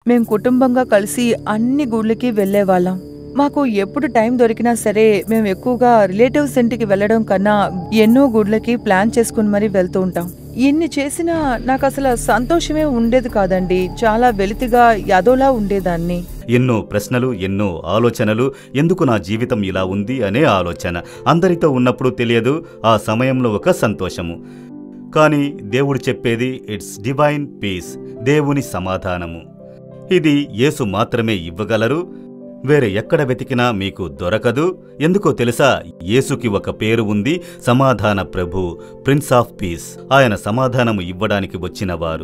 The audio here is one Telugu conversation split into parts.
మేం కుటుంబంగా కలిసి అన్ని గుళ్ళకి వెళ్ళేవాళ్ళం మాకు ఎప్పుడు టైం దొరికినా సరే మేము ఎక్కువగా రిలేటివ్స్ ఇంటికి వెళ్ళడం కన్నా ఎన్నో గుడ్లకి ప్లాన్ చేసుకుని మరీ వెళ్తూ ఉంటాం ఇన్ని చేసినా నాకు అసలు సంతోషమే ఉండేది కాదండి చాలా వెలితిగా యాదోలా ఉండేదాన్ని ఎన్నో ప్రశ్నలు ఎన్నో ఆలోచనలు ఎందుకు నా జీవితం ఇలా ఉంది అనే ఆలోచన అందరితో ఉన్నప్పుడు తెలియదు ఆ సమయంలో ఒక సంతోషము కానీ దేవుడు చెప్పేది ఇట్స్ డివైన్ పీస్ దేవుని సమాధానము ఇది యేసు మాత్రమే ఇవ్వగలరు వేరే ఎక్కడ వెతికినా మీకు దొరకదు ఎందుకో తెలుసా యేసుకి ఒక పేరు ఉంది సమాధాన ప్రభు ప్రిన్స్ ఆఫ్ పీస్ ఆయన సమాధానము ఇవ్వడానికి వచ్చిన వారు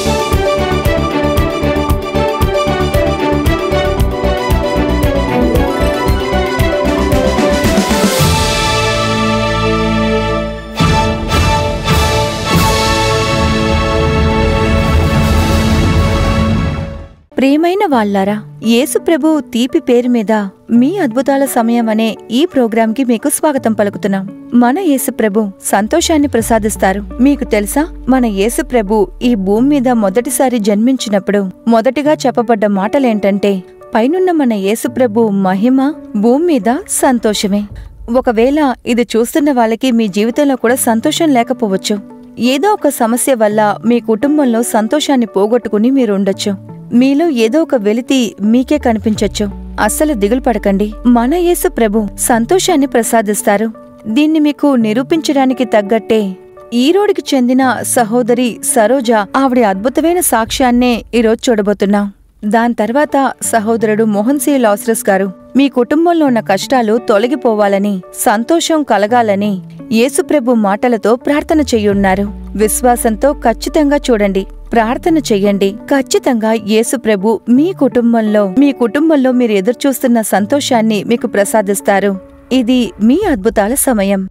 ప్రియమైన వాళ్ళారా యేసు ప్రభు తీపి పేరు మీద మీ అద్భుతాల సమయం అనే ఈ ప్రోగ్రాంకి మీకు స్వాగతం పలుకుతున్నాం మన యేసు ప్రభు సంతోషాన్ని ప్రసాదిస్తారు మీకు తెలుసా మన యేసు ప్రభు ఈ భూమి మీద మొదటిసారి జన్మించినప్పుడు మొదటిగా చెప్పబడ్డ మాటలేంటంటే పైనున్న మన యేసు ప్రభు మహిమ భూమి మీద సంతోషమే ఒకవేళ ఇది చూస్తున్న వాళ్ళకి మీ జీవితంలో కూడా సంతోషం లేకపోవచ్చు ఏదో ఒక సమస్య వల్ల మీ కుటుంబంలో సంతోషాన్ని పోగొట్టుకుని మీరుండొచ్చు మీలో ఏదో ఒక వెలితి మీకే కనిపించొచ్చు అస్సలు దిగులు పడకండి మన యేసు ప్రభు సంతోషాన్ని ప్రసాదిస్తారు దీన్ని మీకు నిరూపించడానికి తగ్గట్టే ఈరోడికి చెందిన సహోదరి సరోజ ఆవిడ అద్భుతమైన సాక్ష్యాన్నే ఈరోజు చూడబోతున్నాం దాని తర్వాత సహోదరుడు మోహన్ సి లాస్రస్ గారు మీ కుటుంబంలో ఉన్న కష్టాలు తొలగిపోవాలని సంతోషం కలగాలని యేసుప్రభు మాటలతో ప్రార్థన చెయ్యున్నారు విశ్వాసంతో ఖచ్చితంగా చూడండి ప్రార్థన చెయ్యండి ఖచ్చితంగా యేసుప్రభు మీ కుటుంబంలో మీ కుటుంబంలో మీరు ఎదురుచూస్తున్న సంతోషాన్ని మీకు ప్రసాదిస్తారు ఇది మీ అద్భుతాల సమయం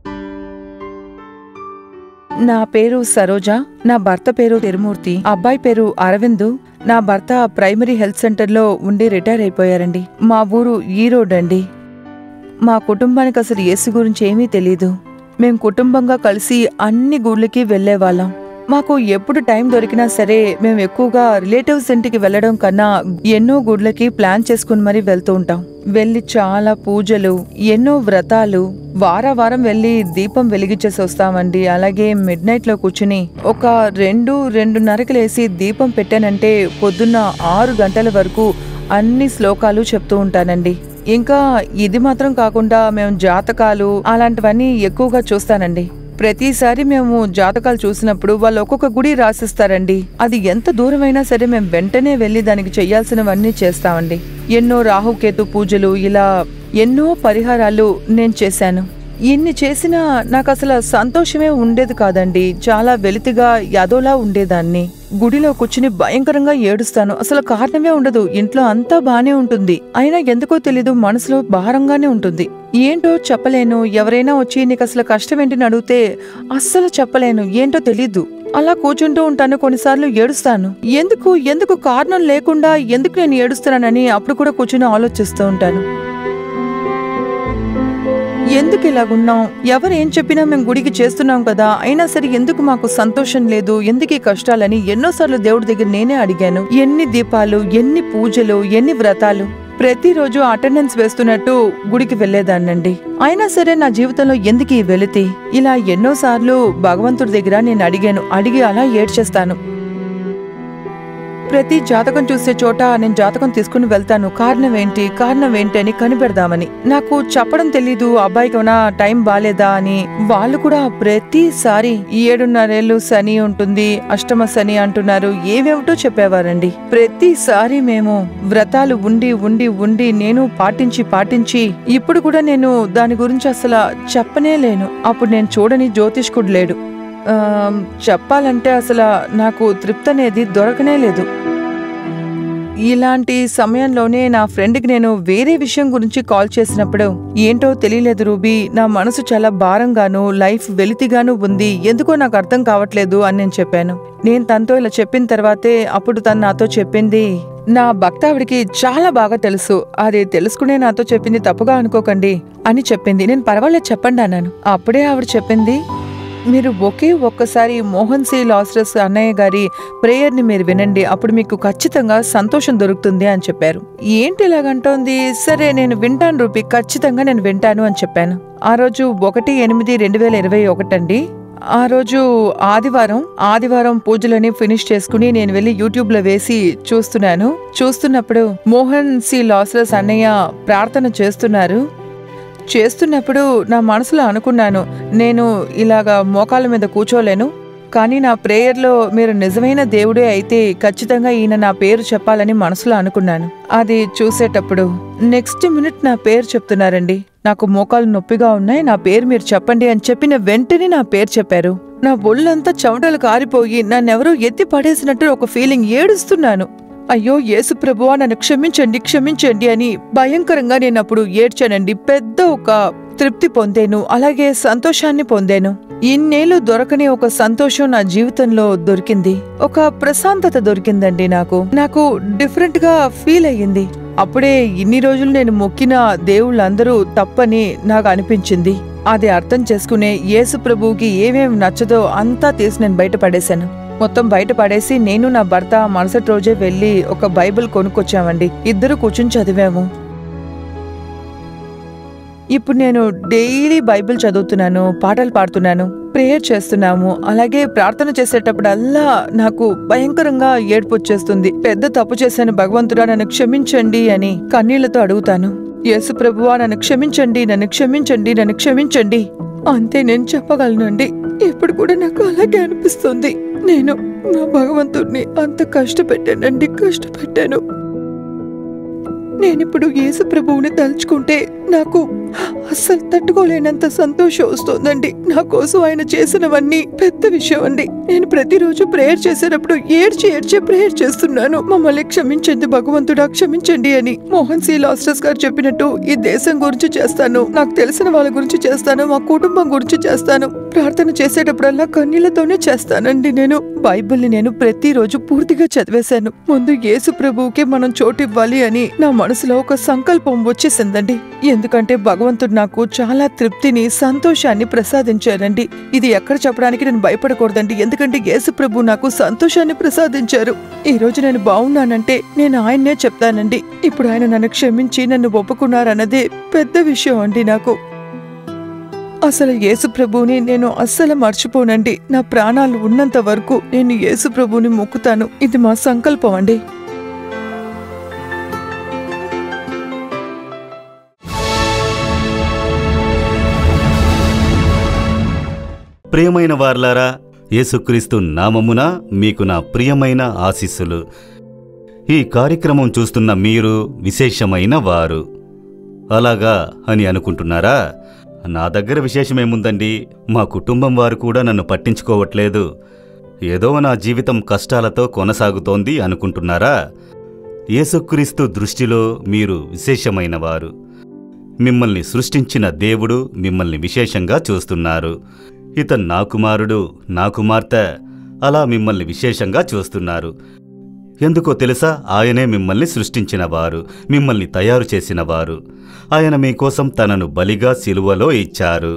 నా పేరు సరోజ నా భర్త పేరు తిరుమూర్తి అబ్బాయి పేరు అరవిందు నా భర్త ప్రైమరీ హెల్త్ సెంటర్లో ఉండి రిటైర్ అయిపోయారండి మా ఊరు ఈరోడ్ అండి మా కుటుంబానికి అసలు యేసు గురించి ఏమీ తెలీదు మేం కుటుంబంగా కలిసి అన్ని గుళ్ళకి వెళ్ళేవాళ్ళం మాకు ఎప్పుడు టైం దొరికినా సరే మేము ఎక్కువగా రిలేటివ్స్ ఇంటికి వెళ్ళడం కన్నా ఎన్నో గుడ్లకి ప్లాన్ చేసుకుని మరీ వెళ్తూ ఉంటాం వెళ్ళి చాలా పూజలు ఎన్నో వ్రతాలు వారా వారం వెళ్ళి దీపం వెలిగించేసి వస్తామండి అలాగే మిడ్ నైట్ లో కూర్చుని ఒక రెండు రెండున్నరకి లేసి దీపం పెట్టానంటే పొద్దున్న ఆరు గంటల వరకు అన్ని శ్లోకాలు చెప్తూ ఉంటానండి ఇంకా ఇది మాత్రం కాకుండా మేము జాతకాలు అలాంటివన్నీ ఎక్కువగా చూస్తానండి ప్రతిసారి మేము జాతకాలు చూసినప్పుడు వాళ్ళు ఒక్కొక్క గుడి రాసిస్తారండి అది ఎంత దూరమైనా సరే మేము వెంటనే వెళ్ళి దానికి చెయ్యాల్సినవన్నీ చేస్తామండి ఎన్నో రాహుకేతు పూజలు ఇలా ఎన్నో పరిహారాలు నేను చేశాను ఇన్ని చేసినా నాకు అసలు సంతోషమే ఉండేది కాదండి చాలా వెలితిగా యాదోలా ఉండేదాన్ని గుడిలో కూర్చుని భయంకరంగా ఏడుస్తాను అసలు కారణమే ఉండదు ఇంట్లో అంతా బానే ఉంటుంది అయినా ఎందుకో తెలీదు మనసులో భారంగానే ఉంటుంది ఏంటో చెప్పలేను ఎవరైనా వచ్చి నీకు అసలు కష్టం ఏంటని అడిగితే అస్సలు చెప్పలేను ఏంటో తెలీదు అలా కూర్చుంటూ ఉంటాను కొన్నిసార్లు ఏడుస్తాను ఎందుకు ఎందుకు కారణం లేకుండా ఎందుకు నేను ఏడుస్తున్నానని అప్పుడు కూడా కూర్చుని ఆలోచిస్తూ ఉంటాను ఎందుకు ఇలాగున్నాం ఎవరు ఏం చెప్పినా మేము గుడికి చేస్తున్నాం కదా అయినా సరే ఎందుకు మాకు సంతోషం లేదు ఎందుకు ఈ కష్టాలని ఎన్నోసార్లు దేవుడి దగ్గర నేనే అడిగాను ఎన్ని దీపాలు ఎన్ని పూజలు ఎన్ని వ్రతాలు ప్రతిరోజు అటెండెన్స్ వేస్తున్నట్టు గుడికి వెళ్లేదాన్నండి అయినా సరే నా జీవితంలో ఎందుకు ఈ వెలితి ఇలా ఎన్నోసార్లు భగవంతుడి దగ్గర నేను అడిగాను అడిగి అలా ఏడ్చేస్తాను ప్రతి జాతకం చూసే చోట నేను జాతకం తీసుకుని వెళ్తాను కారణం ఏంటి కారణం ఏంటి అని కనిపెడదామని నాకు చెప్పడం తెలీదు అబ్బాయికి ఏమైనా టైం బాలేదా అని వాళ్ళు కూడా ప్రతిసారి ఈ ఏడున్నరేళ్లు శని ఉంటుంది అష్టమ శని అంటున్నారు ఏవేమిటో చెప్పేవారండి ప్రతిసారి మేము వ్రతాలు ఉండి ఉండి ఉండి నేను పాటించి పాటించి ఇప్పుడు కూడా నేను దాని గురించి అసలు చెప్పనే లేను అప్పుడు నేను చూడని జ్యోతిష్కుడు లేడు ఆ, చెప్పాలంటే అసలు నాకు తృప్తి అనేది దొరకనే లేదు ఇలాంటి సమయంలోనే నా ఫ్రెండ్కి నేను వేరే విషయం గురించి కాల్ చేసినప్పుడు ఏంటో తెలియలేదు రూబీ నా మనసు చాలా భారంగాను లైఫ్ వెలితిగాను ఉంది ఎందుకో నాకు అర్థం కావట్లేదు అని నేను చెప్పాను నేను తనతో ఇలా చెప్పిన తర్వాతే అప్పుడు తను నాతో చెప్పింది నా భక్త ఆవిడికి చాలా బాగా తెలుసు అది తెలుసుకునే నాతో చెప్పింది తప్పుగా అనుకోకండి అని చెప్పింది నేను పర్వాలేదు చెప్పండి అన్నాను అప్పుడే ఆవిడ చెప్పింది మీరు ఒకే ఒక్కసారి మోహన్ సి లాస్రస్ అన్నయ్య గారి ప్రేయర్ని మీరు వినండి అప్పుడు మీకు ఖచ్చితంగా సంతోషం దొరుకుతుంది అని చెప్పారు ఏంటి ఇలాగంటోంది సరే నేను వింటాను రూపి ఖచ్చితంగా నేను వింటాను అని చెప్పాను ఆ రోజు ఒకటి ఎనిమిది రెండు వేల ఇరవై ఒకటండి ఆ రోజు ఆదివారం ఆదివారం పూజలని ఫినిష్ చేసుకుని నేను వెళ్ళి యూట్యూబ్ లో వేసి చూస్తున్నాను చూస్తున్నప్పుడు మోహన్ సి లాస్రస్ అన్నయ్య ప్రార్థన చేస్తున్నారు చేస్తున్నప్పుడు నా మనసులో అనుకున్నాను నేను ఇలాగా మోకాళ్ళ మీద కూర్చోలేను కానీ నా ప్రేయర్లో మీరు నిజమైన దేవుడే అయితే ఖచ్చితంగా ఈయన నా పేరు చెప్పాలని మనసులో అనుకున్నాను అది చూసేటప్పుడు నెక్స్ట్ మినిట్ నా పేరు చెప్తున్నారండి నాకు మోకాలు నొప్పిగా ఉన్నాయి నా పేరు మీరు చెప్పండి అని చెప్పిన వెంటనే నా పేరు చెప్పారు నా ఒళ్ళంతా చెమటలు కారిపోయి నన్నెవరో ఎత్తి పడేసినట్టు ఒక ఫీలింగ్ ఏడుస్తున్నాను అయ్యో యేసు ప్రభువా నన్ను క్షమించండి క్షమించండి అని భయంకరంగా నేను అప్పుడు ఏడ్చానండి పెద్ద ఒక తృప్తి పొందాను అలాగే సంతోషాన్ని పొందాను ఇన్నేళ్ళు దొరకని ఒక సంతోషం నా జీవితంలో దొరికింది ఒక ప్రశాంతత దొరికిందండి నాకు నాకు డిఫరెంట్ గా ఫీల్ అయ్యింది అప్పుడే ఇన్ని రోజులు నేను మొక్కిన దేవుళ్ళందరూ తప్పని నాకు అనిపించింది అది అర్థం చేసుకునే యేసు ప్రభువుకి ఏమేం నచ్చదో అంతా తీసి నేను బయటపడేశాను మొత్తం బయట పడేసి నేను నా భర్త మరుసటి రోజే వెళ్ళి ఒక బైబిల్ కొనుక్కొచ్చామండి ఇద్దరు కూర్చుని చదివాము ఇప్పుడు నేను డైలీ బైబిల్ చదువుతున్నాను పాటలు పాడుతున్నాను ప్రేయర్ చేస్తున్నాము అలాగే ప్రార్థన చేసేటప్పుడల్లా నాకు భయంకరంగా ఏడుపు వచ్చేస్తుంది పెద్ద తప్పు చేశాను భగవంతుడా నన్ను క్షమించండి అని కన్నీళ్లతో అడుగుతాను యేసు ప్రభువా నన్ను క్షమించండి నన్ను క్షమించండి నన్ను క్షమించండి అంతే నేను చెప్పగలనండి ఇప్పుడు కూడా నాకు అలాగే అనిపిస్తుంది నేను నా భగవంతుడిని అంత కష్టపెట్టానండి కష్టపెట్టాను నేనిప్పుడు యేసు ప్రభువుని తలుచుకుంటే నాకు అస్సలు తట్టుకోలేనంత సంతోషం వస్తోందండి నా కోసం ఆయన చేసినవన్నీ పెద్ద విషయం అండి నేను ప్రతిరోజు ప్రేయర్ చేసేటప్పుడు ఏడ్చి ఏడ్చి ప్రేయర్ చేస్తున్నాను మమ్మల్ని క్షమించండి భగవంతుడా క్షమించండి అని మోహన్ సి లాస్టర్స్ గారు చెప్పినట్టు ఈ దేశం గురించి చేస్తాను నాకు తెలిసిన వాళ్ళ గురించి చేస్తాను మా కుటుంబం గురించి చేస్తాను ప్రార్థన చేసేటప్పుడల్లా కన్నీళ్లతోనే చేస్తానండి నేను బైబిల్ని నేను ప్రతిరోజు పూర్తిగా చదివేశాను ముందు యేసు ప్రభువుకే మనం చోటివ్వాలి అని నా మనసులో ఒక సంకల్పం వచ్చేసిందండి ఎందుకంటే భగవంతుడు నాకు చాలా తృప్తిని సంతోషాన్ని ప్రసాదించారండి ఇది ఎక్కడ చెప్పడానికి నేను భయపడకూడదండి ఎందుకంటే యేసు ప్రభు నాకు సంతోషాన్ని ప్రసాదించారు ఈ రోజు నేను బాగున్నానంటే నేను ఆయన్నే చెప్తానండి ఇప్పుడు ఆయన నన్ను క్షమించి నన్ను ఒప్పుకున్నారన్నదే పెద్ద విషయం అండి నాకు అసలు యేసు ప్రభువుని నేను అస్సలు మర్చిపోనండి నా ప్రాణాలు ఉన్నంత వరకు నేను యేసు ప్రభువుని మొక్కుతాను ఇది మా సంకల్పం అండి ప్రియమైన వార్లారా యేసుక్రీస్తు నామమున మీకు నా ప్రియమైన ఆశీస్సులు ఈ కార్యక్రమం చూస్తున్న మీరు విశేషమైన వారు అలాగా అని అనుకుంటున్నారా నా దగ్గర విశేషమేముందండి మా కుటుంబం వారు కూడా నన్ను పట్టించుకోవట్లేదు ఏదో నా జీవితం కష్టాలతో కొనసాగుతోంది అనుకుంటున్నారా యేసుక్రీస్తు దృష్టిలో మీరు విశేషమైన వారు మిమ్మల్ని సృష్టించిన దేవుడు మిమ్మల్ని విశేషంగా చూస్తున్నారు ఇతను నా కుమారుడు నా కుమార్తె అలా మిమ్మల్ని విశేషంగా చూస్తున్నారు ఎందుకో తెలుసా ఆయనే మిమ్మల్ని సృష్టించినవారు మిమ్మల్ని తయారు చేసినవారు ఆయన మీకోసం తనను బలిగా సిలువలో ఇచ్చారు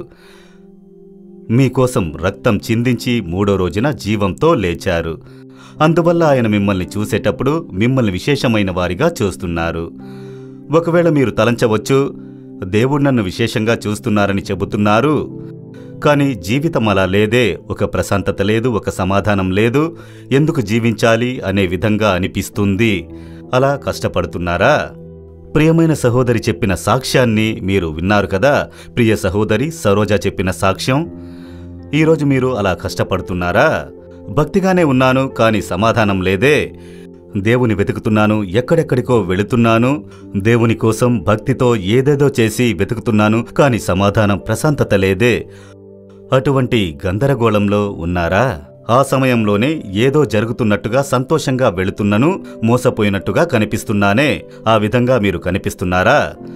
మీకోసం రక్తం చిందించి మూడో రోజున జీవంతో లేచారు అందువల్ల ఆయన మిమ్మల్ని చూసేటప్పుడు మిమ్మల్ని విశేషమైన వారిగా చూస్తున్నారు ఒకవేళ మీరు తలంచవచ్చు దేవుడు నన్ను విశేషంగా చూస్తున్నారని చెబుతున్నారు కానీ జీవితం అలా లేదే ఒక ప్రశాంతత లేదు ఒక సమాధానం లేదు ఎందుకు జీవించాలి అనే విధంగా అనిపిస్తుంది అలా కష్టపడుతున్నారా ప్రియమైన సహోదరి చెప్పిన సాక్ష్యాన్ని మీరు విన్నారు కదా ప్రియ సహోదరి సరోజ చెప్పిన సాక్ష్యం ఈరోజు మీరు అలా కష్టపడుతున్నారా భక్తిగానే ఉన్నాను కానీ సమాధానం లేదే దేవుని వెతుకుతున్నాను ఎక్కడెక్కడికో వెళుతున్నాను దేవుని కోసం భక్తితో ఏదేదో చేసి వెతుకుతున్నాను కానీ సమాధానం ప్రశాంతత లేదే అటువంటి గందరగోళంలో ఉన్నారా ఆ సమయంలోనే ఏదో జరుగుతున్నట్టుగా సంతోషంగా వెళుతున్నను మోసపోయినట్టుగా కనిపిస్తున్నానే ఆ విధంగా మీరు కనిపిస్తున్నారా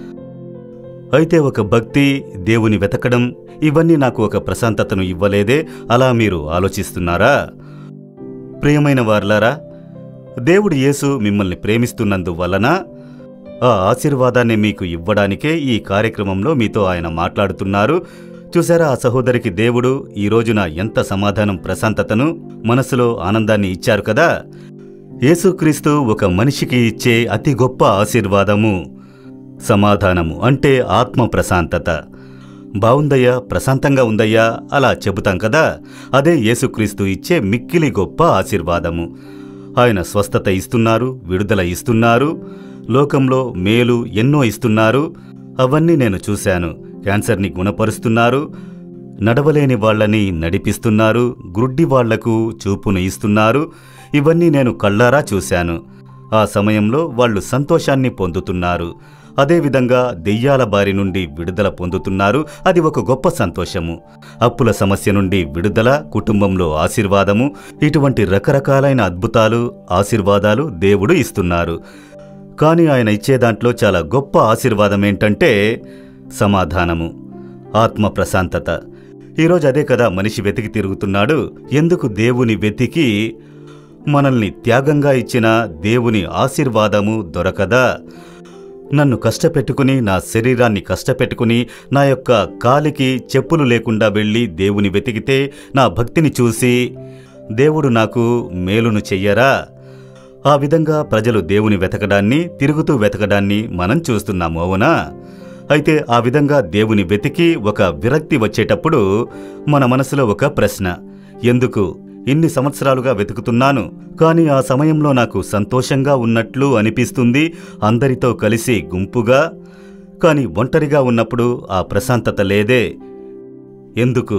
అయితే ఒక భక్తి దేవుని వెతకడం ఇవన్నీ నాకు ఒక ప్రశాంతతను ఇవ్వలేదే అలా మీరు ఆలోచిస్తున్నారా ప్రియమైన వార్లారా దేవుడు యేసు మిమ్మల్ని ప్రేమిస్తున్నందువలన ఆ ఆశీర్వాదాన్ని మీకు ఇవ్వడానికే ఈ కార్యక్రమంలో మీతో ఆయన మాట్లాడుతున్నారు చూసారా ఆ సహోదరికి దేవుడు ఈ రోజున ఎంత సమాధానం ప్రశాంతతను మనసులో ఆనందాన్ని ఇచ్చారు కదా యేసుక్రీస్తు ఒక మనిషికి ఇచ్చే అతి గొప్ప ఆశీర్వాదము సమాధానము అంటే ఆత్మ ప్రశాంతత బావుందయ్యా ప్రశాంతంగా ఉందయ్యా అలా చెబుతాం కదా అదే యేసుక్రీస్తు ఇచ్చే మిక్కిలి గొప్ప ఆశీర్వాదము ఆయన స్వస్థత ఇస్తున్నారు విడుదల ఇస్తున్నారు లోకంలో మేలు ఎన్నో ఇస్తున్నారు అవన్నీ నేను చూశాను క్యాన్సర్ని గుణపరుస్తున్నారు నడవలేని వాళ్ళని నడిపిస్తున్నారు గ్రుడ్డి వాళ్లకు చూపును ఇస్తున్నారు ఇవన్నీ నేను కళ్ళారా చూశాను ఆ సమయంలో వాళ్ళు సంతోషాన్ని పొందుతున్నారు అదేవిధంగా దెయ్యాల బారి నుండి విడుదల పొందుతున్నారు అది ఒక గొప్ప సంతోషము అప్పుల సమస్య నుండి విడుదల కుటుంబంలో ఆశీర్వాదము ఇటువంటి రకరకాలైన అద్భుతాలు ఆశీర్వాదాలు దేవుడు ఇస్తున్నారు కానీ ఆయన ఇచ్చే దాంట్లో చాలా గొప్ప ఆశీర్వాదం ఏంటంటే సమాధానము ఆత్మ ప్రశాంతత ఈరోజు అదే కదా మనిషి వెతికి తిరుగుతున్నాడు ఎందుకు దేవుని వెతికి మనల్ని త్యాగంగా ఇచ్చిన దేవుని ఆశీర్వాదము దొరకదా నన్ను కష్టపెట్టుకుని నా శరీరాన్ని కష్టపెట్టుకుని నా యొక్క కాలికి చెప్పులు లేకుండా వెళ్ళి దేవుని వెతికితే నా భక్తిని చూసి దేవుడు నాకు మేలును చెయ్యరా ఆ విధంగా ప్రజలు దేవుని వెతకడాన్ని తిరుగుతూ వెతకడాన్ని మనం చూస్తున్నాము అవునా అయితే ఆ విధంగా దేవుని వెతికి ఒక విరక్తి వచ్చేటప్పుడు మన మనసులో ఒక ప్రశ్న ఎందుకు ఇన్ని సంవత్సరాలుగా వెతుకుతున్నాను కానీ ఆ సమయంలో నాకు సంతోషంగా ఉన్నట్లు అనిపిస్తుంది అందరితో కలిసి గుంపుగా కానీ ఒంటరిగా ఉన్నప్పుడు ఆ ప్రశాంతత లేదే ఎందుకు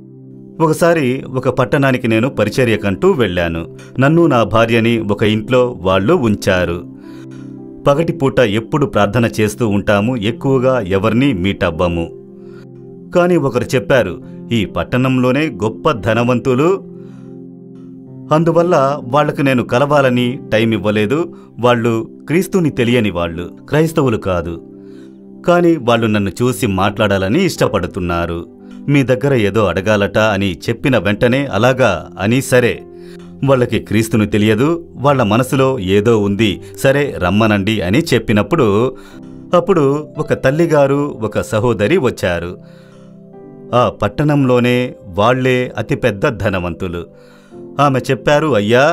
ఒకసారి ఒక పట్టణానికి నేను పరిచర్యకంటూ వెళ్ళాను నన్ను నా భార్యని ఒక ఇంట్లో వాళ్ళు ఉంచారు పగటిపూట ఎప్పుడు ప్రార్థన చేస్తూ ఉంటాము ఎక్కువగా ఎవరిని మీట్ అవ్వము కానీ ఒకరు చెప్పారు ఈ పట్టణంలోనే గొప్ప ధనవంతులు అందువల్ల వాళ్లకు నేను కలవాలని టైం ఇవ్వలేదు వాళ్ళు క్రీస్తుని తెలియని వాళ్ళు క్రైస్తవులు కాదు కానీ వాళ్ళు నన్ను చూసి మాట్లాడాలని ఇష్టపడుతున్నారు మీ దగ్గర ఏదో అడగాలట అని చెప్పిన వెంటనే అలాగా అని సరే వాళ్ళకి క్రీస్తుని తెలియదు వాళ్ళ మనసులో ఏదో ఉంది సరే రమ్మనండి అని చెప్పినప్పుడు అప్పుడు ఒక తల్లిగారు ఒక సహోదరి వచ్చారు ఆ పట్టణంలోనే వాళ్లే అతిపెద్ద ధనవంతులు ఆమె చెప్పారు అయ్యా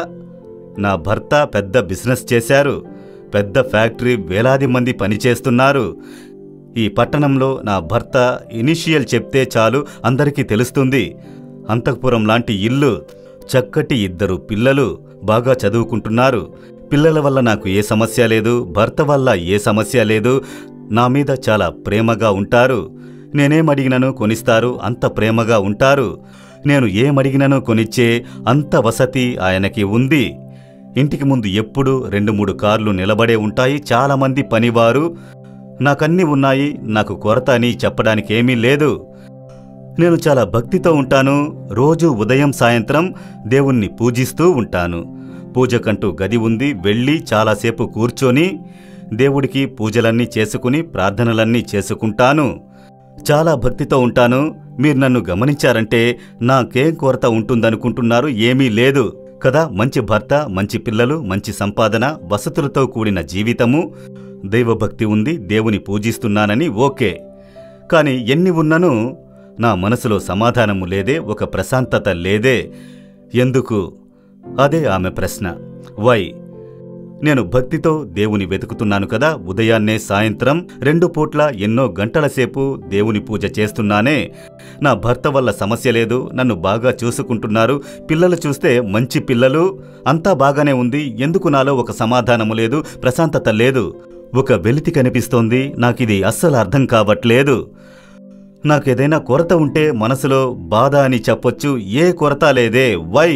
నా భర్త పెద్ద బిజినెస్ చేశారు పెద్ద ఫ్యాక్టరీ వేలాది మంది పనిచేస్తున్నారు ఈ పట్టణంలో నా భర్త ఇనిషియల్ చెప్తే చాలు అందరికీ తెలుస్తుంది అంతఃపురం లాంటి ఇల్లు చక్కటి ఇద్దరు పిల్లలు బాగా చదువుకుంటున్నారు పిల్లల వల్ల నాకు ఏ సమస్య లేదు భర్త వల్ల ఏ సమస్య లేదు నా మీద చాలా ప్రేమగా ఉంటారు నేనేమడిగినను కొనిస్తారు అంత ప్రేమగా ఉంటారు నేను ఏమడిగినను కొనిచ్చే అంత వసతి ఆయనకి ఉంది ఇంటికి ముందు ఎప్పుడు రెండు మూడు కార్లు నిలబడే ఉంటాయి చాలామంది పనివారు నాకన్నీ ఉన్నాయి నాకు కొరత అని చెప్పడానికి ఏమీ లేదు నేను చాలా భక్తితో ఉంటాను రోజు ఉదయం సాయంత్రం దేవుణ్ణి పూజిస్తూ ఉంటాను పూజకంటూ గది ఉంది వెళ్ళి చాలాసేపు కూర్చొని దేవుడికి పూజలన్నీ చేసుకుని ప్రార్థనలన్నీ చేసుకుంటాను చాలా భక్తితో ఉంటాను మీరు నన్ను గమనించారంటే నాకేం కొరత ఉంటుందనుకుంటున్నారు ఏమీ లేదు కదా మంచి భర్త మంచి పిల్లలు మంచి సంపాదన వసతులతో కూడిన జీవితము దైవభక్తి ఉంది దేవుని పూజిస్తున్నానని ఓకే కాని ఎన్ని ఉన్ననూ నా మనసులో సమాధానము లేదే ఒక ప్రశాంతత లేదే ఎందుకు అదే ఆమె ప్రశ్న వై నేను భక్తితో దేవుని వెతుకుతున్నాను కదా ఉదయాన్నే సాయంత్రం రెండు పూట్ల ఎన్నో గంటల సేపు దేవుని పూజ చేస్తున్నానే నా భర్త వల్ల సమస్య లేదు నన్ను బాగా చూసుకుంటున్నారు పిల్లలు చూస్తే మంచి పిల్లలు అంతా బాగానే ఉంది ఎందుకు నాలో ఒక సమాధానము లేదు ప్రశాంతత లేదు ఒక వెలితి కనిపిస్తోంది నాకిది అస్సలు అర్థం కావట్లేదు నాకేదైనా కొరత ఉంటే మనసులో బాధ అని చెప్పొచ్చు ఏ కొరత లేదే వై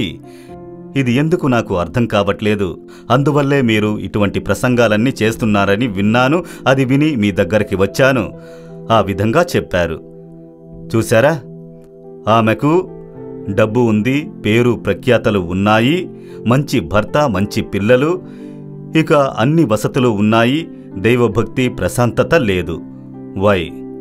ఇది ఎందుకు నాకు అర్థం కావట్లేదు అందువల్లే మీరు ఇటువంటి ప్రసంగాలన్నీ చేస్తున్నారని విన్నాను అది విని మీ దగ్గరికి వచ్చాను ఆ విధంగా చెప్పారు చూశారా ఆమెకు డబ్బు ఉంది పేరు ప్రఖ్యాతలు ఉన్నాయి మంచి భర్త మంచి పిల్లలు ఇక అన్ని వసతులు ఉన్నాయి దైవభక్తి ప్రశాంతత లేదు వై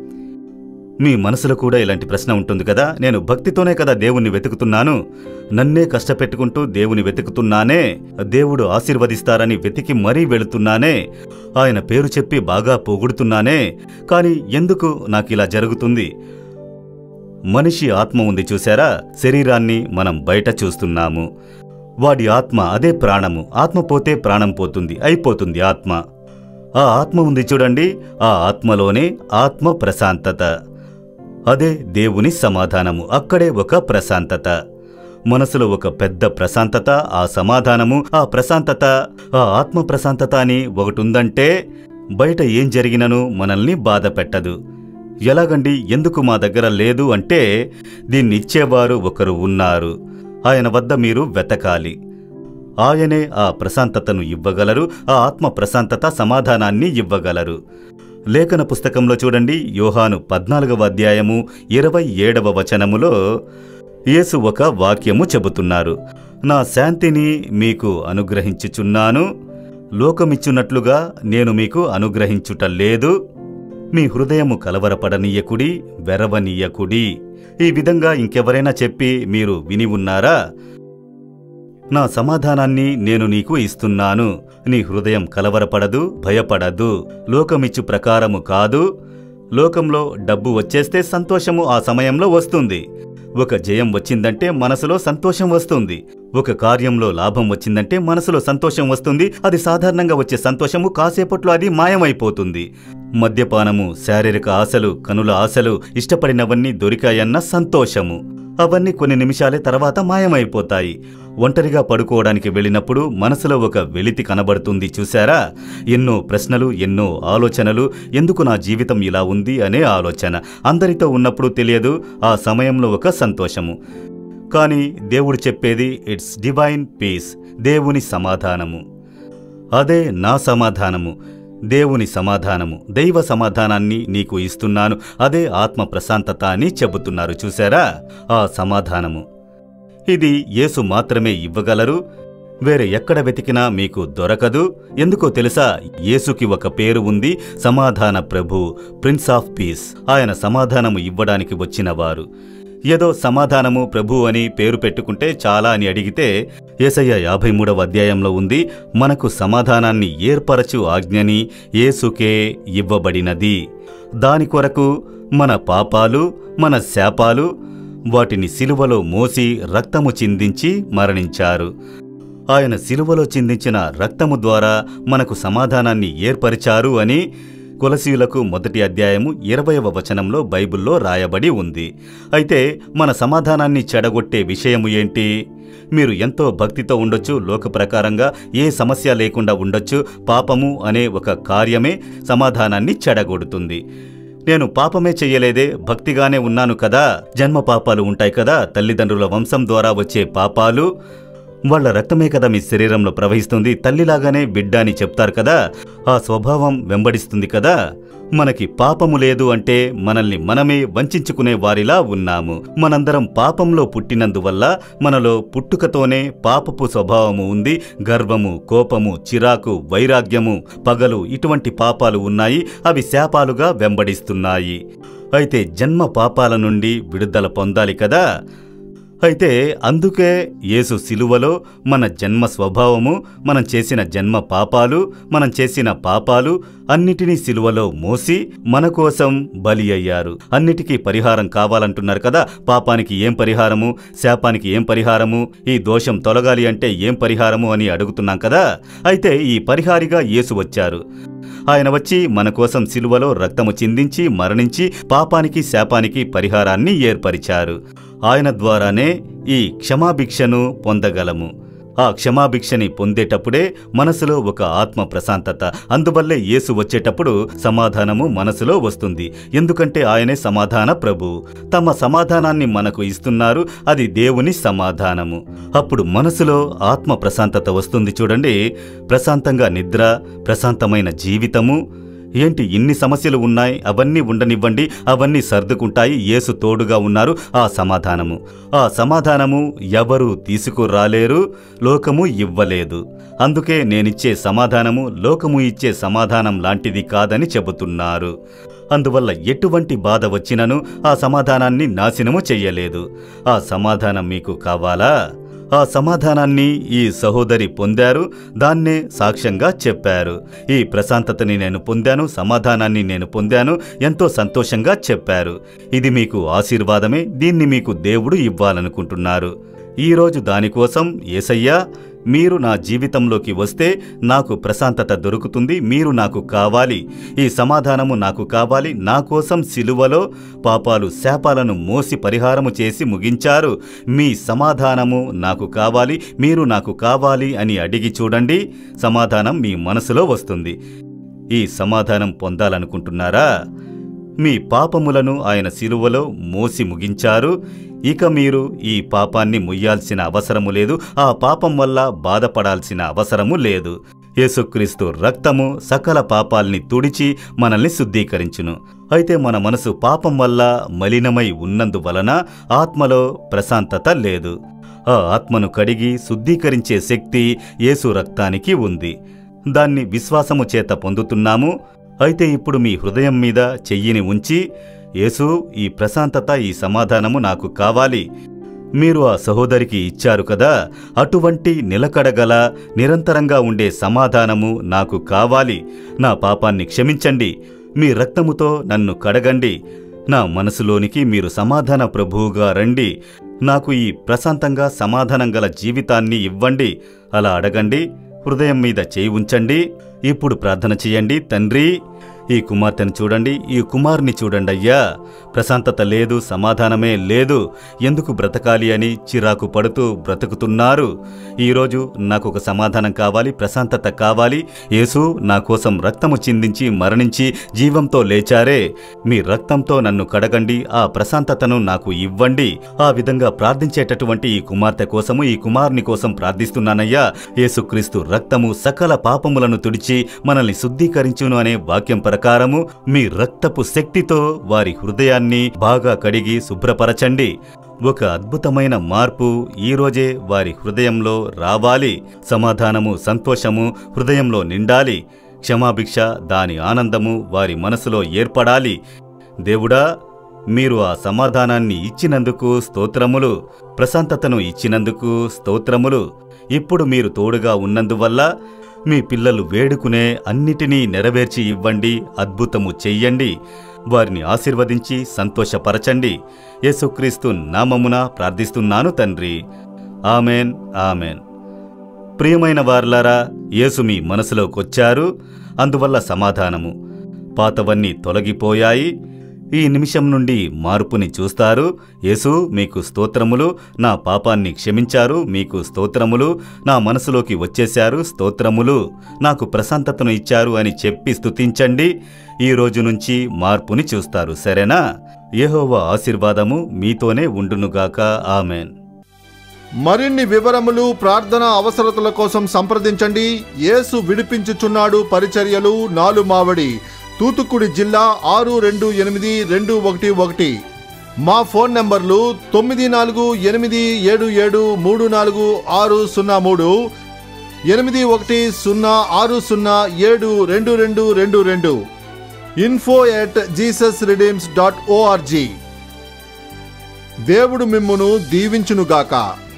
మీ మనసులో కూడా ఇలాంటి ప్రశ్న ఉంటుంది కదా నేను భక్తితోనే కదా దేవుణ్ణి వెతుకుతున్నాను నన్నే కష్టపెట్టుకుంటూ దేవుని వెతుకుతున్నానే దేవుడు ఆశీర్వదిస్తారని వెతికి మరీ వెళుతున్నానే ఆయన పేరు చెప్పి బాగా పొగుడుతున్నానే కాని ఎందుకు నాకిలా జరుగుతుంది మనిషి ఆత్మ ఉంది చూసారా శరీరాన్ని మనం బయట చూస్తున్నాము వాడి ఆత్మ అదే ప్రాణము ఆత్మ పోతే ప్రాణం పోతుంది అయిపోతుంది ఆత్మ ఆ ఆత్మ ఉంది చూడండి ఆ ఆత్మలోనే ఆత్మ ప్రశాంతత అదే దేవుని సమాధానము అక్కడే ఒక ప్రశాంతత మనసులో ఒక పెద్ద ప్రశాంతత ఆ సమాధానము ఆ ప్రశాంతత ఆ ఆత్మ ప్రశాంతత అని ఒకటి ఉందంటే బయట ఏం జరిగినను మనల్ని బాధ పెట్టదు ఎలాగండి ఎందుకు మా దగ్గర లేదు అంటే దీన్ని ఇచ్చేవారు ఒకరు ఉన్నారు ఆయన వద్ద మీరు వెతకాలి ఆయనే ఆ ప్రశాంతతను ఇవ్వగలరు ఆ ఆత్మ ప్రశాంతత సమాధానాన్ని ఇవ్వగలరు లేఖన పుస్తకంలో చూడండి యోహాను పద్నాలుగవ అధ్యాయము ఇరవై ఏడవ వచనములో యేసు ఒక వాక్యము చెబుతున్నారు నా శాంతిని మీకు అనుగ్రహించుచున్నాను లోకమిచ్చున్నట్లుగా నేను మీకు అనుగ్రహించుట లేదు మీ హృదయము కలవరపడనీయకుడి వెరవనీయకుడి ఈ విధంగా ఇంకెవరైనా చెప్పి మీరు విని ఉన్నారా నా సమాధానాన్ని నేను నీకు ఇస్తున్నాను నీ హృదయం కలవరపడదు భయపడదు లోకమిచ్చు ప్రకారము కాదు లోకంలో డబ్బు వచ్చేస్తే సంతోషము ఆ సమయంలో వస్తుంది ఒక జయం వచ్చిందంటే మనసులో సంతోషం వస్తుంది ఒక కార్యంలో లాభం వచ్చిందంటే మనసులో సంతోషం వస్తుంది అది సాధారణంగా వచ్చే సంతోషము కాసేపట్లో అది మాయమైపోతుంది మద్యపానము శారీరక ఆశలు కనుల ఆశలు ఇష్టపడినవన్నీ దొరికాయన్న సంతోషము అవన్నీ కొన్ని నిమిషాలే తర్వాత మాయమైపోతాయి ఒంటరిగా పడుకోవడానికి వెళ్ళినప్పుడు మనసులో ఒక వెలితి కనబడుతుంది చూశారా ఎన్నో ప్రశ్నలు ఎన్నో ఆలోచనలు ఎందుకు నా జీవితం ఇలా ఉంది అనే ఆలోచన అందరితో ఉన్నప్పుడు తెలియదు ఆ సమయంలో ఒక సంతోషము కానీ దేవుడు చెప్పేది ఇట్స్ డివైన్ పీస్ దేవుని సమాధానము అదే నా సమాధానము దేవుని సమాధానము దైవ సమాధానాన్ని నీకు ఇస్తున్నాను అదే ఆత్మ ప్రశాంతత అని చెబుతున్నారు చూశారా ఆ సమాధానము ఇది యేసు మాత్రమే ఇవ్వగలరు వేరే ఎక్కడ వెతికినా మీకు దొరకదు ఎందుకో తెలుసా యేసుకి ఒక పేరు ఉంది సమాధాన ప్రభు ప్రిన్స్ ఆఫ్ పీస్ ఆయన సమాధానము ఇవ్వడానికి వచ్చినవారు ఏదో సమాధానము ప్రభు అని పేరు పెట్టుకుంటే చాలా అని అడిగితే ఏసయ్య యాభై మూడవ అధ్యాయంలో ఉంది మనకు సమాధానాన్ని ఏర్పరచు ఆజ్ఞని యేసుకే ఇవ్వబడినది దాని కొరకు మన పాపాలు మన శాపాలు వాటిని సిలువలో మోసి రక్తము చిందించి మరణించారు ఆయన సిలువలో చిందించిన రక్తము ద్వారా మనకు సమాధానాన్ని ఏర్పరిచారు అని కొలసీయులకు మొదటి అధ్యాయము ఇరవయవ వచనంలో బైబిల్లో రాయబడి ఉంది అయితే మన సమాధానాన్ని చెడగొట్టే విషయము ఏంటి మీరు ఎంతో భక్తితో ఉండొచ్చు లోక ప్రకారంగా ఏ సమస్య లేకుండా ఉండొచ్చు పాపము అనే ఒక కార్యమే సమాధానాన్ని చెడగొడుతుంది నేను పాపమే చెయ్యలేదే భక్తిగానే ఉన్నాను కదా జన్మ పాపాలు ఉంటాయి కదా తల్లిదండ్రుల వంశం ద్వారా వచ్చే పాపాలు వాళ్ళ రక్తమే కదా మీ శరీరంలో ప్రవహిస్తుంది తల్లిలాగానే బిడ్డ అని చెప్తారు కదా ఆ స్వభావం వెంబడిస్తుంది కదా మనకి పాపము లేదు అంటే మనల్ని మనమే వంచుకునే వారిలా ఉన్నాము మనందరం పాపంలో పుట్టినందువల్ల మనలో పుట్టుకతోనే పాపపు స్వభావము ఉంది గర్వము కోపము చిరాకు వైరాగ్యము పగలు ఇటువంటి పాపాలు ఉన్నాయి అవి శాపాలుగా వెంబడిస్తున్నాయి అయితే జన్మ పాపాల నుండి విడుదల పొందాలి కదా అయితే అందుకే యేసు సిలువలో మన జన్మ స్వభావము మనం చేసిన జన్మ పాపాలు మనం చేసిన పాపాలు అన్నిటినీ సిలువలో మోసి మన కోసం బలి అయ్యారు అన్నిటికీ పరిహారం కావాలంటున్నారు కదా పాపానికి ఏం పరిహారము శాపానికి ఏం పరిహారము ఈ దోషం తొలగాలి అంటే ఏం పరిహారము అని అడుగుతున్నాం కదా అయితే ఈ పరిహారిగా యేసు వచ్చారు ఆయన వచ్చి మన కోసం సిలువలో రక్తము చిందించి మరణించి పాపానికి శాపానికి పరిహారాన్ని ఏర్పరిచారు ఆయన ద్వారానే ఈ క్షమాభిక్షను పొందగలము ఆ క్షమాభిక్షని పొందేటప్పుడే మనసులో ఒక ఆత్మ ప్రశాంతత అందువల్లే యేసు వచ్చేటప్పుడు సమాధానము మనసులో వస్తుంది ఎందుకంటే ఆయనే సమాధాన ప్రభు తమ సమాధానాన్ని మనకు ఇస్తున్నారు అది దేవుని సమాధానము అప్పుడు మనసులో ఆత్మ ప్రశాంతత వస్తుంది చూడండి ప్రశాంతంగా నిద్ర ప్రశాంతమైన జీవితము ఏంటి ఇన్ని సమస్యలు ఉన్నాయి అవన్నీ ఉండనివ్వండి అవన్నీ సర్దుకుంటాయి యేసు తోడుగా ఉన్నారు ఆ సమాధానము ఆ సమాధానము ఎవరు తీసుకురాలేరు లోకము ఇవ్వలేదు అందుకే నేనిచ్చే సమాధానము లోకము ఇచ్చే సమాధానం లాంటిది కాదని చెబుతున్నారు అందువల్ల ఎటువంటి బాధ వచ్చినను ఆ సమాధానాన్ని నాశనము చెయ్యలేదు ఆ సమాధానం మీకు కావాలా ఆ సమాధానాన్ని ఈ సహోదరి పొందారు దాన్నే సాక్ష్యంగా చెప్పారు ఈ ప్రశాంతతని నేను పొందాను సమాధానాన్ని నేను పొందాను ఎంతో సంతోషంగా చెప్పారు ఇది మీకు ఆశీర్వాదమే దీన్ని మీకు దేవుడు ఇవ్వాలనుకుంటున్నారు ఈరోజు దానికోసం ఏసయ్యా మీరు నా జీవితంలోకి వస్తే నాకు ప్రశాంతత దొరుకుతుంది మీరు నాకు కావాలి ఈ సమాధానము నాకు కావాలి నా కోసం సిలువలో పాపాలు శాపాలను మోసి పరిహారము చేసి ముగించారు మీ సమాధానము నాకు కావాలి మీరు నాకు కావాలి అని అడిగి చూడండి సమాధానం మీ మనసులో వస్తుంది ఈ సమాధానం పొందాలనుకుంటున్నారా మీ పాపములను ఆయన శిలువలో మోసి ముగించారు ఇక మీరు ఈ పాపాన్ని ముయ్యాల్సిన అవసరము లేదు ఆ పాపం వల్ల బాధపడాల్సిన అవసరము లేదు యేసుక్రీస్తు రక్తము సకల పాపాల్ని తుడిచి మనల్ని శుద్ధీకరించును అయితే మన మనసు పాపం వల్ల మలినమై ఉన్నందువలన ఆత్మలో ప్రశాంతత లేదు ఆ ఆత్మను కడిగి శుద్ధీకరించే శక్తి యేసు రక్తానికి ఉంది దాన్ని విశ్వాసము చేత పొందుతున్నాము అయితే ఇప్పుడు మీ హృదయం మీద చెయ్యిని ఉంచి యేసు ఈ ప్రశాంతత ఈ సమాధానము నాకు కావాలి మీరు ఆ సహోదరికి ఇచ్చారు కదా అటువంటి నిలకడగల నిరంతరంగా ఉండే సమాధానము నాకు కావాలి నా పాపాన్ని క్షమించండి మీ రక్తముతో నన్ను కడగండి నా మనసులోనికి మీరు సమాధాన ప్రభువుగా రండి నాకు ఈ ప్రశాంతంగా సమాధానం గల జీవితాన్ని ఇవ్వండి అలా అడగండి హృదయం మీద చేయి ఉంచండి ఇప్పుడు ప్రార్థన చేయండి తండ్రి ఈ కుమార్తెను చూడండి ఈ కుమార్ని చూడండి అయ్యా ప్రశాంతత లేదు సమాధానమే లేదు ఎందుకు బ్రతకాలి అని చిరాకు పడుతూ బ్రతుకుతున్నారు ఈరోజు నాకు ఒక సమాధానం కావాలి ప్రశాంతత కావాలి యేసు నా కోసం రక్తము చిందించి మరణించి జీవంతో లేచారే మీ రక్తంతో నన్ను కడగండి ఆ ప్రశాంతతను నాకు ఇవ్వండి ఆ విధంగా ప్రార్థించేటటువంటి ఈ కుమార్తె కోసము ఈ కుమారుని కోసం ప్రార్థిస్తున్నానయ్యా యేసుక్రీస్తు రక్తము సకల పాపములను తుడిచి మనల్ని శుద్ధీకరించును అనే వాక్యం ప్రకారము మీ రక్తపు శక్తితో వారి హృదయాన్ని బాగా కడిగి శుభ్రపరచండి ఒక అద్భుతమైన మార్పు ఈరోజే వారి హృదయంలో రావాలి సమాధానము సంతోషము హృదయంలో నిండాలి క్షమాభిక్ష దాని ఆనందము వారి మనసులో ఏర్పడాలి దేవుడా మీరు ఆ సమాధానాన్ని ఇచ్చినందుకు స్తోత్రములు ప్రశాంతతను ఇచ్చినందుకు స్తోత్రములు ఇప్పుడు మీరు తోడుగా ఉన్నందువల్ల మీ పిల్లలు వేడుకునే అన్నిటినీ నెరవేర్చి ఇవ్వండి అద్భుతము చెయ్యండి వారిని ఆశీర్వదించి సంతోషపరచండి యేసుక్రీస్తు నామమున ప్రార్థిస్తున్నాను తండ్రి ఆమెన్ ఆమెన్ ప్రియమైన వార్లారా యేసు మీ మనసులోకొచ్చారు అందువల్ల సమాధానము పాతవన్నీ తొలగిపోయాయి ఈ నిమిషం నుండి మార్పుని చూస్తారు యేసు మీకు స్తోత్రములు నా పాపాన్ని క్షమించారు మీకు స్తోత్రములు నా మనసులోకి వచ్చేశారు స్తోత్రములు నాకు ప్రశాంతతను ఇచ్చారు అని చెప్పి స్తుతించండి ఈ రోజు నుంచి మార్పుని చూస్తారు సరేనా యెహోవా ఆశీర్వాదము మీతోనే ఉండునుగాక ఆమెన్ మరిన్ని వివరములు ప్రార్థన అవసరతల కోసం సంప్రదించండి యేసు విడిపించుచున్నాడు పరిచర్యలు నాలు మావడి తూతుక్కుడి జిల్లా ఆరు రెండు ఎనిమిది రెండు ఒకటి ఒకటి మా ఫోన్ నంబర్లు తొమ్మిది నాలుగు ఎనిమిది ఏడు ఏడు మూడు నాలుగు ఆరు సున్నా మూడు ఎనిమిది ఒకటి సున్నా ఆరు సున్నా ఏడు రెండు రెండు రెండు రెండు info at Jesus redeems dot ORG దేవుడు మిమ్మును దీవించునుగాక